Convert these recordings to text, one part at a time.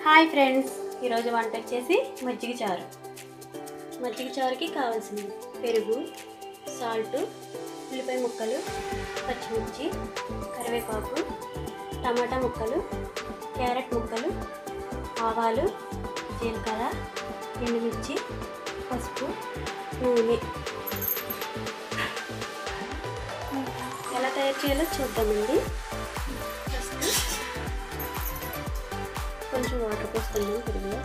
hi friends ఈరోజు వంట వచ్చేసి మజ్జిగ చారు మజ్జిగ చారుకి కావాల్సింది పెరుగు సాల్ట్ ఉల్లిపాయ ముక్కలు పచ్చిమిర్చి కరివేపాకు టమాటా ముక్కలు క్యారెట్ ముక్కలు ఆవాలు జీలకర్ర ఎండుమిర్చి పసుపు నూనె ఎలా తయారు చేయాలో చూద్దామండి ఫస్ట్ కొంచెం వాటర్ పోసుకుందాం పెరుగులో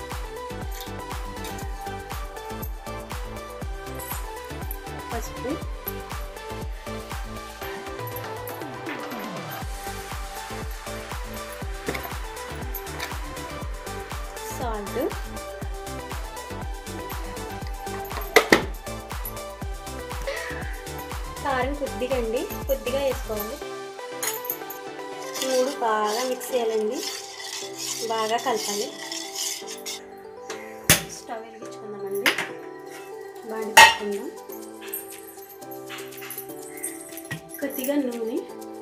పసుపు సాల్ట్ కారం కొద్దిగా అండి కొద్దిగా వేసుకోవాలి మూడు బాగా మిక్స్ చేయాలండి బాగా కలపాలి స్టవ్ వెలిగించుకుందామండి బాగా పెట్టుకుందాం కొద్దిగా నూనె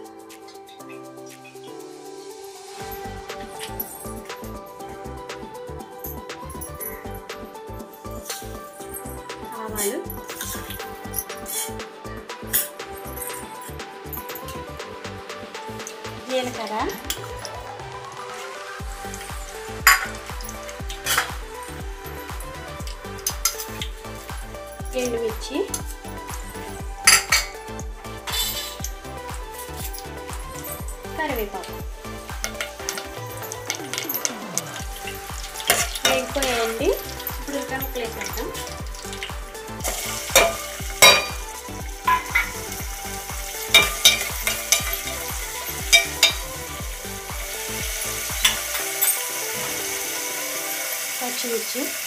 ఆవాలు జీలకర్ర ఎండుమిర్చి కరివేపాకు వేగిపోయాయండి ఇప్పుడు ఇంకా ముక్కలు వేసేద్దాం పచ్చిమిర్చి